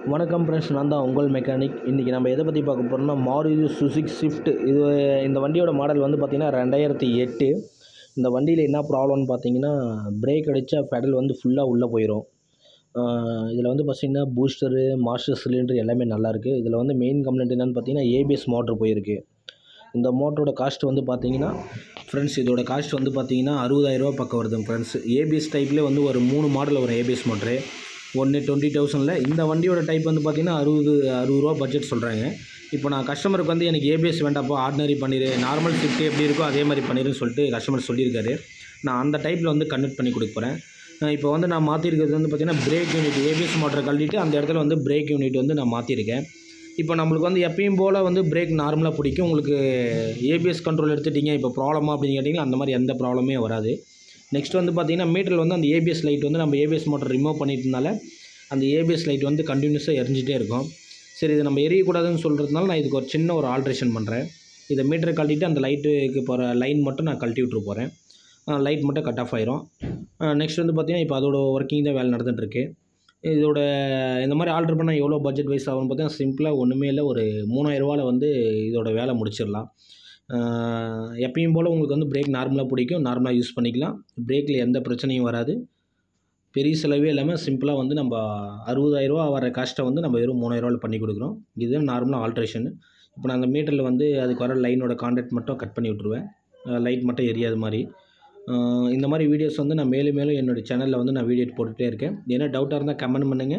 வணக்கம் ஃப்ரெண்ட்ஸ் நான் தான் உங்கள் மெக்கானிக் இன்றைக்கி நம்ம எதை பற்றி பார்க்க போகிறோம்னா மாருதி சுசுகி ஸ்விஃப்ட் இது இந்த வண்டியோட மாடல் வந்து பார்த்திங்கன்னா ரெண்டாயிரத்தி எட்டு இந்த வண்டியில் என்ன ப்ராப்ளம்னு பார்த்தீங்கன்னா பிரேக் அடித்தா பெடல் வந்து ஃபுல்லாக உள்ளே போயிடும் இதில் வந்து பார்த்திங்கன்னா பூஸ்டரு மாஸ்டர் சிலிண்டர் எல்லாமே நல்லாயிருக்கு இதில் வந்து மெயின் கம்ப்ளைண்ட் என்னென்னு பார்த்தீங்கன்னா ஏபிஎஸ் மோட்ரு போயிருக்கு இந்த மோட்டரோட காஸ்ட் வந்து பார்த்தீங்கன்னா ஃப்ரெண்ட்ஸ் இதோட காஸ்ட் வந்து பார்த்தீங்கன்னா அறுபதாயிரரூவா பக்கம் வருது ஃப்ரெண்ட்ஸ் ஏபிஎஸ் டைப்லேயே வந்து ஒரு மூணு மாடல் வரும் ஏபிஎஸ் மோட்ரு ஒன்று டுவெண்ட்டி தௌசண்டில் இந்த வண்டியோட டைப் வந்து பார்த்தீங்கன்னா அறுபது அறுபது ரூபா பட்ஜெட் சொல்கிறாங்க இப்போ நான் கஸ்டமருக்கு வந்து எனக்கு ஏபிஎஸ் வேண்டாப்பா ஆர்டினரி பண்ணிடு நார்மல் ஸ்விஃப்ட் எப்படி இருக்கோ அதே மாதிரி பண்ணிடுன்னு சொல்லிட்டு கஸ்டமர் சொல்லியிருக்காரு நான் அந்த டைப்பில் வந்து கன்வெர்ட் பண்ணி கொடுக்க போகிறேன் இப்போ வந்து நான் மாற்றிருக்கிறது வந்து பார்த்திங்கன்னா பிரேக் யூனிட் ஏபிஎஸ் மோட்டரை கழட்டிட்டு அந்த இடத்துல வந்து பிரேக் யூனிட் வந்து நான் மாற்றிருக்கேன் இப்போ நம்மளுக்கு வந்து எப்பயும் போல் வந்து பிரேக் நார்மலாக பிடிக்கும் உங்களுக்கு ஏபிஎஸ் கண்ட்ரோல் எடுத்துட்டீங்க இப்போ ப்ராப்ளமா அப்படின்னு கேட்டிங்கன்னா அந்த மாதிரி எந்த ப்ராப்ளமே வராது நெக்ஸ்ட் வந்து பார்த்திங்கன்னா மீட்டரில் வந்து அந்த ஏபிஎஸ் லைட் வந்து நம்ம ஏபிஎஸ் மோட்டர் ரிமூவ் பண்ணிட்டனால அந்த ஏபிஎஸ் லைட் வந்து கண்டினியூஸாக எரிஞ்சிட்டே இருக்கும் சரி இதை நம்ம எரியக்கூடாதுன்னு சொல்கிறதுனால நான் இதுக்கு ஒரு சின்ன ஒரு ஆல்ட்ரேஷன் பண்ணுறேன் இதை மீட்டரை கழட்டிட்டு அந்த லைட்டுக்கு போகிற லைன் மட்டும் நான் கழட்டி விட்ரு போகிறேன் லைட் மட்டும் கட் ஆஃப் ஆயிரும் நெக்ஸ்ட் வந்து பார்த்திங்கன்னா இப்போ அதோட ஒர்க்கிங் தான் வேலை நடந்துகிட்ருக்கு இதோட இந்த மாதிரி ஆர்டர் பண்ணால் எவ்வளோ பட்ஜெட் வைஸ் ஆகும்னு பார்த்தீங்கன்னா சிம்பிளாக ஒன்றுமே இல்லை ஒரு மூணாயிரரூவாவில் வந்து இதோட வேலை முடிச்சிடலாம் எப்பயும் போல் உங்களுக்கு வந்து பிரேக் நார்மலாக பிடிக்கும் நார்மலாக யூஸ் பண்ணிக்கலாம் பிரேக்கில் எந்த பிரச்சனையும் வராது பெரிய செலவே இல்லாமல் சிம்பிளாக வந்து நம்ம அறுபதாயிரரூவா வர காஸ்ட்டை வந்து நம்ம வெறும் மூணாயிரரூவாவில் பண்ணி கொடுக்குறோம் இதுதான் நார்மலாக ஆல்ட்ரேஷன் இப்போ நான் அந்த மீட்டரில் வந்து அதுக்கு வர லைனோட கான்டாக்ட் மட்டும் கட் பண்ணி விட்ருவேன் லைட் மட்டும் எரியாத மாதிரி இந்த மாதிரி வீடியோஸ் வந்து நான் மேலும் மேலும் என்னோடய சேனலில் வந்து நான் வீடியோ போட்டுகிட்டே இருக்கேன் ஏன்னா டவுட்டாக இருந்தால் கமெண்ட் பண்ணுங்கள்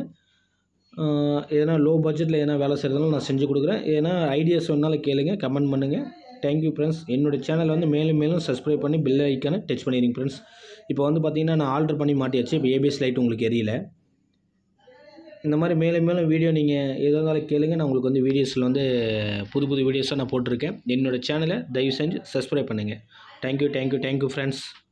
எதனா லோ பட்ஜெட்டில் எதனா வேலை செய்கிறதுனால நான் செஞ்சு கொடுக்குறேன் ஏன்னா ஐடியாஸ் வேணாலும் கேளுங்க கமெண்ட் பண்ணுங்கள் தேங்க்யூ ஃப்ரெண்ட்ஸ் என்னோடய சேனல் வந்து மேலும் மேலும் சப்ஸ்கிரைப் பண்ணி பெல் ஐக்கானை டச் பண்ணிடுங்க ஃப்ரெண்ட்ஸ் இப்போ வந்து பார்த்தீங்கன்னா நான் ஆல்ட்ரு பண்ணி மாட்டியாச்சு இப்போ ஏபிஎஸ் லைட் உங்களுக்கு எரியல இந்த மாதிரி மேலும் மேலும் வீடியோ நீங்கள் எதாக இருந்தாலும் கேளுங்க நான் உங்களுக்கு வந்து வீடியோஸில் வந்து புது புது வீடியோஸாக நான் போட்டிருக்கேன் என்னோடய சேனலை தயவு செஞ்சு சப்ஸ்கிரைப் பண்ணுங்கள் தேங்க்யூ தேங்க்யூ தேங்க்யூ ஃப்ரெண்ட்ஸ்